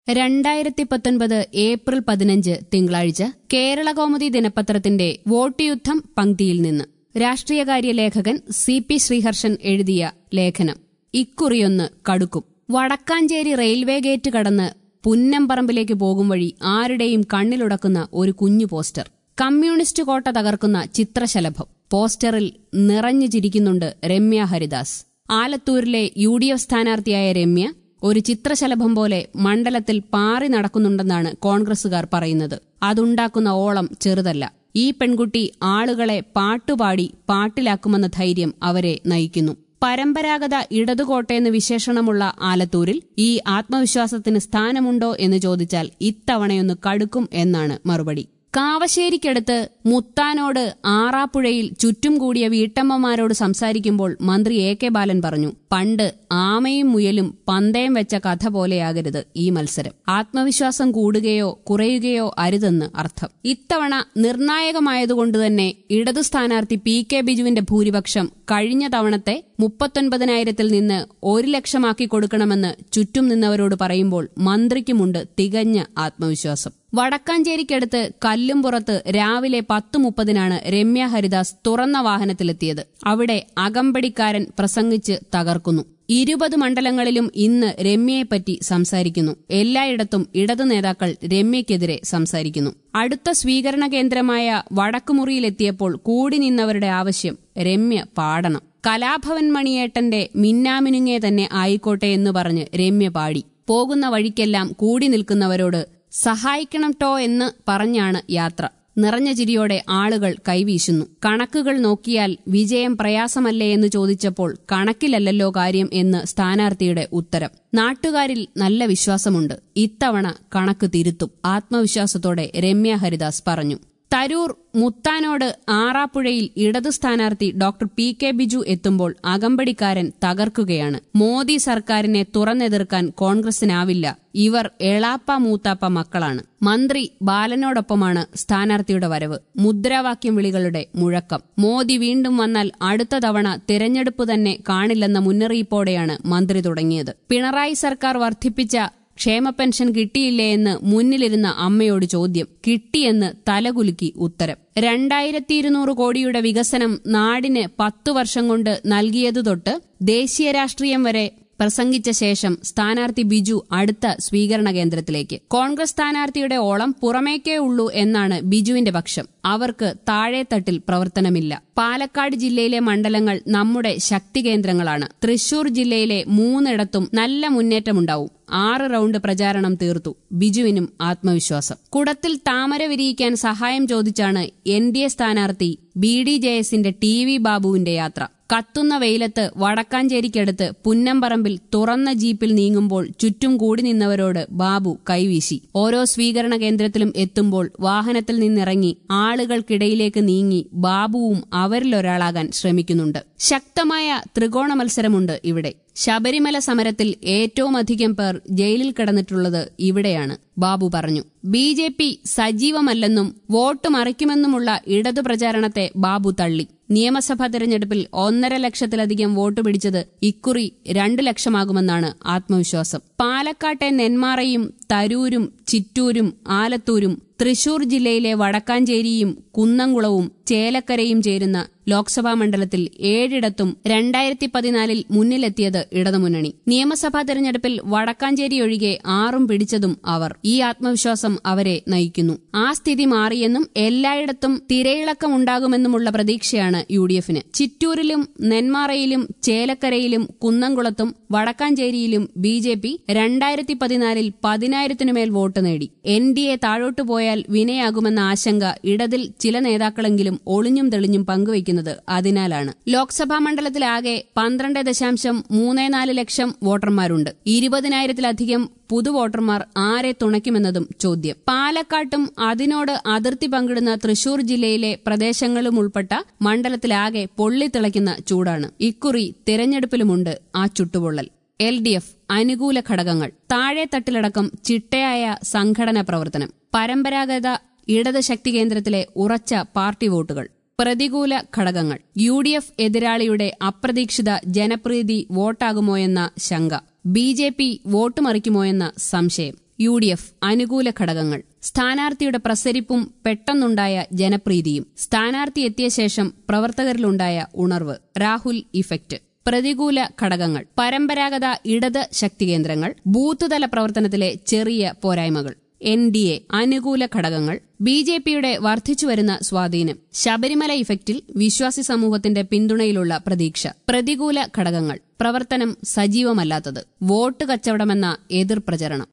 രണ്ടായിരത്തി പത്തൊൻപത് ഏപ്രിൽ പതിനഞ്ച് തിങ്കളാഴ്ച കേരളകൗമുദി ദിനപത്രത്തിന്റെ വോട്ട് യുദ്ധം പങ്ക്തിയിൽ നിന്ന് രാഷ്ട്രീയകാര്യ ലേഖകൻ സി പി ശ്രീഹർഷൻ എഴുതിയ ലേഖനം ഇക്കുറിയൊന്ന് കടുക്കും വടക്കാഞ്ചേരി റെയിൽവേ ഗേറ്റ് കടന്ന് പുന്നമ്പറമ്പിലേക്ക് പോകും വഴി ആരുടെയും കണ്ണിലുടക്കുന്ന ഒരു കുഞ്ഞു പോസ്റ്റർ കമ്മ്യൂണിസ്റ്റ് കോട്ട തകർക്കുന്ന ചിത്രശലഭം പോസ്റ്ററിൽ നിറഞ്ഞു ചിരിക്കുന്നുണ്ട് രമ്യ ഹരിദാസ് ആലത്തൂരിലെ യു ഡി എഫ് സ്ഥാനാർത്ഥിയായ രമ്യ ഒരു ചിത്രശലഭം പോലെ മണ്ഡലത്തിൽ പാറി നടക്കുന്നുണ്ടെന്നാണ് കോൺഗ്രസുകാർ പറയുന്നത് അതുണ്ടാക്കുന്ന ഓളം ചെറുതല്ല ഈ പെൺകുട്ടി ആളുകളെ പാട്ടുപാടി പാട്ടിലാക്കുമെന്ന ധൈര്യം അവരെ നയിക്കുന്നു പരമ്പരാഗത ഇടതുകോട്ടയെന്ന് വിശേഷണമുള്ള ആലത്തൂരിൽ ഈ ആത്മവിശ്വാസത്തിന് സ്ഥാനമുണ്ടോ എന്ന് ചോദിച്ചാൽ ഇത്തവണയൊന്ന് കടുക്കും എന്നാണ് മറുപടി കാവശ്ശേരിക്കടുത്ത് മുത്താനോട് ആറാപ്പുഴയിൽ ചുറ്റും കൂടിയ വീട്ടമ്മമാരോട് സംസാരിക്കുമ്പോൾ മന്ത്രി എ കെ ബാലൻ പറഞ്ഞു പണ്ട് ആമയും മുയലും പന്തയം വെച്ച കഥ പോലെയാകരുത് ഈ മത്സരം ആത്മവിശ്വാസം കൂടുകയോ കുറയുകയോ അരുതെന്ന് അർത്ഥം ഇത്തവണ നിർണായകമായതുകൊണ്ട് തന്നെ ഇടതു സ്ഥാനാർത്ഥി പി കെ ബിജുവിന്റെ ഭൂരിപക്ഷം കഴിഞ്ഞ തവണത്തെ മുപ്പത്തൊൻപതിനായിരത്തിൽ നിന്ന് ഒരു ലക്ഷമാക്കി കൊടുക്കണമെന്ന് ചുറ്റും നിന്നവരോട് പറയുമ്പോൾ മന്ത്രിക്കുമുണ്ട് തികഞ്ഞ ആത്മവിശ്വാസം വടക്കാഞ്ചേരിക്കടുത്ത് കല്ലുംപുറത്ത് രാവിലെ പത്ത് മുപ്പതിനാണ് രമ്യ ഹരിദാസ് തുറന്ന വാഹനത്തിലെത്തിയത് അവിടെ അകമ്പടിക്കാരൻ പ്രസംഗിച്ച് തകർക്കുന്നു ഇരുപത് മണ്ഡലങ്ങളിലും ഇന്ന് രമ്യയെപ്പറ്റി സംസാരിക്കുന്നു എല്ലായിടത്തും ഇടതു നേതാക്കൾ രമ്യയ്ക്കെതിരെ സംസാരിക്കുന്നു അടുത്ത സ്വീകരണ കേന്ദ്രമായ വടക്കുമുറിയിലെത്തിയപ്പോൾ കൂടി നിന്നവരുടെ ആവശ്യം രമ്യ പാടണം കലാഭവൻ മണിയേട്ടന്റെ മിന്നാമിനുങ്ങെ തന്നെ ആയിക്കോട്ടെ എന്ന് പറഞ്ഞ് രമ്യ പാടി പോകുന്ന വഴിക്കെല്ലാം കൂടി നിൽക്കുന്നവരോട് സഹായിക്കണം ടോ എന്ന് പറഞ്ഞാണ് യാത്ര നിറഞ്ഞ ചിരിയോടെ ആളുകൾ കൈവീശുന്നു കണക്കുകൾ നോക്കിയാൽ വിജയം പ്രയാസമല്ലേ എന്ന് ചോദിച്ചപ്പോൾ കണക്കിലല്ലല്ലോ കാര്യം എന്ന് സ്ഥാനാർത്ഥിയുടെ ഉത്തരം നാട്ടുകാരിൽ നല്ല വിശ്വാസമുണ്ട് ഇത്തവണ കണക്ക് തിരുത്തും ആത്മവിശ്വാസത്തോടെ രമ്യ ഹരിദാസ് പറഞ്ഞു തരൂർ മുത്താനോട് ആറാപ്പുഴയിൽ ഇടതു സ്ഥാനാർത്ഥി ഡോക്ടർ പി കെ ബിജു എത്തുമ്പോൾ അകമ്പടിക്കാരൻ തകർക്കുകയാണ് മോദി സർക്കാരിനെ തുറന്നെതിർക്കാൻ കോൺഗ്രസിനാവില്ല ഇവർ എളാപ്പ മൂത്താപ്പ മക്കളാണ് മന്ത്രി ബാലനോടൊപ്പമാണ് സ്ഥാനാർത്ഥിയുടെ വരവ് മുദ്രാവാക്യം വിളികളുടെ മുഴക്കം മോദി വീണ്ടും വന്നാൽ അടുത്ത തവണ തിരഞ്ഞെടുപ്പ് തന്നെ കാണില്ലെന്ന മുന്നറിയിപ്പോടെയാണ് മന്ത്രി തുടങ്ങിയത് പിണറായി സർക്കാർ വർദ്ധിപ്പിച്ച ക്ഷേമ പെൻഷൻ കിട്ടിയില്ലേ എന്ന് മുന്നിലിരുന്ന അമ്മയോട് ചോദ്യം കിട്ടിയെന്ന് തലകുലുക്കി ഉത്തരം രണ്ടായിരത്തി ഇരുന്നൂറ് കോടിയുടെ വികസനം നാടിന് പത്തു വർഷം കൊണ്ട് നൽകിയതു തൊട്ട് ദേശീയ രാഷ്ട്രീയം വരെ പ്രസംഗിച്ച ശേഷം സ്ഥാനാർത്ഥി ബിജു അടുത്ത സ്വീകരണ കേന്ദ്രത്തിലേക്ക് കോൺഗ്രസ് സ്ഥാനാർത്ഥിയുടെ ഓളം പുറമേക്കേ ഉള്ളൂ എന്നാണ് ബിജുവിന്റെ പക്ഷം അവർക്ക് താഴെത്തട്ടിൽ പ്രവർത്തനമില്ല പാലക്കാട് ജില്ലയിലെ മണ്ഡലങ്ങൾ നമ്മുടെ ശക്തി കേന്ദ്രങ്ങളാണ് തൃശൂർ ജില്ലയിലെ മൂന്നിടത്തും നല്ല മുന്നേറ്റമുണ്ടാവും ആറ് റൌണ്ട് പ്രചാരണം തീർത്തു ബിജുവിനും ആത്മവിശ്വാസം കുടത്തിൽ താമര വിരിയിക്കാൻ സഹായം ചോദിച്ചാണ് എൻ ഡി എ സ്ഥാനാർത്ഥി ബി ഡി ജെ എസിന്റെ ടി വി ബാബുവിന്റെ യാത്ര കത്തുന്ന വെയിലത്ത് വടക്കാഞ്ചേരിക്കടുത്ത് പുന്നമ്പറമ്പിൽ തുറന്ന ജീപ്പിൽ നീങ്ങുമ്പോൾ ചുറ്റും കൂടി നിന്നവരോട് ബാബു കൈവീശി ഓരോ സ്വീകരണ കേന്ദ്രത്തിലും എത്തുമ്പോൾ വാഹനത്തിൽ നിന്നിറങ്ങി ആളുകൾക്കിടയിലേക്ക് നീങ്ങി ബാബുവും അവരിലൊരാളാകാൻ ശ്രമിക്കുന്നുണ്ട് ശക്തമായ ത്രികോണ മത്സരമുണ്ട് ഇവിടെ ശബരിമല സമരത്തിൽ ഏറ്റവുമധികം പേർ ജയിലിൽ കിടന്നിട്ടുള്ളത് ഇവിടെയാണ് ബാബു പറഞ്ഞു ബി ജെ പി സജീവമല്ലെന്നും വോട്ട് മറിക്കുമെന്നുമുള്ള ഇടതു പ്രചാരണത്തെ ബാബു തള്ളി നിയമസഭാ തെരഞ്ഞെടുപ്പിൽ ഒന്നര ലക്ഷത്തിലധികം വോട്ട് പിടിച്ചത് ഇക്കുറി രണ്ടു ലക്ഷമാകുമെന്നാണ് ആത്മവിശ്വാസം പാലക്കാട്ടെ നെന്മാറയും തരൂരും ചിറ്റൂരും ആലത്തൂരും തൃശൂർ ജില്ലയിലെ വടക്കാഞ്ചേരിയും കുന്നംകുളവും ചേലക്കരയും ചേരുന്ന ലോക്സഭാ മണ്ഡലത്തിൽ ഏഴിടത്തും രണ്ടായിരത്തി പതിനാലിൽ മുന്നിലെത്തിയത് ഇടതുമുന്നണി നിയമസഭാ തെരഞ്ഞെടുപ്പിൽ വടക്കാഞ്ചേരി ഒഴികെ ആറും പിടിച്ചതും അവർ ഈ ആത്മവിശ്വാസം അവരെ നയിക്കുന്നു ആ സ്ഥിതി മാറിയെന്നും എല്ലായിടത്തും തിരയിളക്കമുണ്ടാകുമെന്നുമുള്ള പ്രതീക്ഷയാണ് യു ഡി എഫിന് ചിറ്റൂരിലും നെന്മാറയിലും ചേലക്കരയിലും കുന്നംകുളത്തും വടക്കാഞ്ചേരിയിലും ബി ജെ പി രണ്ടായിരത്തി പതിനാലിൽ പതിനായിരത്തിനുമേൽ വോട്ട് നേടി എൻ ഡി എ താഴോട്ടു പോയാൽ വിനയാകുമെന്ന ആശങ്ക ഇടതിൽ ചില നേതാക്കളെങ്കിലും ഒളിഞ്ഞും തെളിഞ്ഞും പങ്കുവയ്ക്കുന്നത് അതിനാലാണ് ലോക്സഭാ മണ്ഡലത്തിലാകെ പന്ത്രണ്ട് ദശാംശം മൂന്ന് നാല് ലക്ഷം വോട്ടർമാരുണ്ട് ഇരുപതിനായിരത്തിലധികം പുതുവോട്ടർമാർ ആരെ തുണയ്ക്കുമെന്നതും ചോദ്യം പാലക്കാട്ടും അതിനോട് അതിർത്തി പങ്കിടുന്ന തൃശൂർ ജില്ലയിലെ പ്രദേശങ്ങളും ഉൾപ്പെട്ട മണ്ഡലത്തിലാകെ പൊള്ളിത്തിളയ്ക്കുന്ന ചൂടാണ് ഇക്കുറി തിരഞ്ഞെടുപ്പിലുമുണ്ട് ആ ചുട്ടുപൊള്ളൽ എൽ ഡി എഫ് അനുകൂല ഘടകങ്ങൾ താഴെത്തട്ടിലടക്കം ചിട്ടയായ സംഘടനാ പ്രവർത്തനം പരമ്പരാഗത ഇടത് ശക്തി കേന്ദ്രത്തിലെ ഉറച്ച പാർട്ടി വോട്ടുകൾ പ്രതികൂല ഘടകങ്ങൾ യു ഡി എഫ് എതിരാളിയുടെ അപ്രതീക്ഷിത ജനപ്രീതി വോട്ടാകുമോയെന്ന ശങ്ക ബി ജെ പി വോട്ട് മറിക്കുമോയെന്ന സംശയം യു ഡി എഫ് അനുകൂല ഘടകങ്ങൾ സ്ഥാനാർത്ഥിയുടെ പ്രസരിപ്പും പെട്ടെന്നുണ്ടായ ജനപ്രീതിയും സ്ഥാനാർത്ഥി എത്തിയ ശേഷം പ്രവർത്തകരിലുണ്ടായ ഉണർവ് രാഹുൽ ഇഫക്റ്റ് പ്രതികൂല ഘടകങ്ങൾ പരമ്പരാഗത ഇടത് ശക്തികേന്ദ്രങ്ങൾ ബൂത്തുതല പ്രവർത്തനത്തിലെ ചെറിയ പോരായ്മകൾ എൻ ഡി എ അനുകൂല ഘടകങ്ങൾ ബി ജെ പിയുടെ വർദ്ധിച്ചുവരുന്ന സ്വാധീനം ശബരിമല ഇഫക്റ്റിൽ വിശ്വാസി സമൂഹത്തിന്റെ പിന്തുണയിലുള്ള പ്രതീക്ഷ പ്രതികൂല ഘടകങ്ങൾ പ്രവർത്തനം സജീവമല്ലാത്തത് വോട്ട് കച്ചവടമെന്ന എതിർപ്രചരണം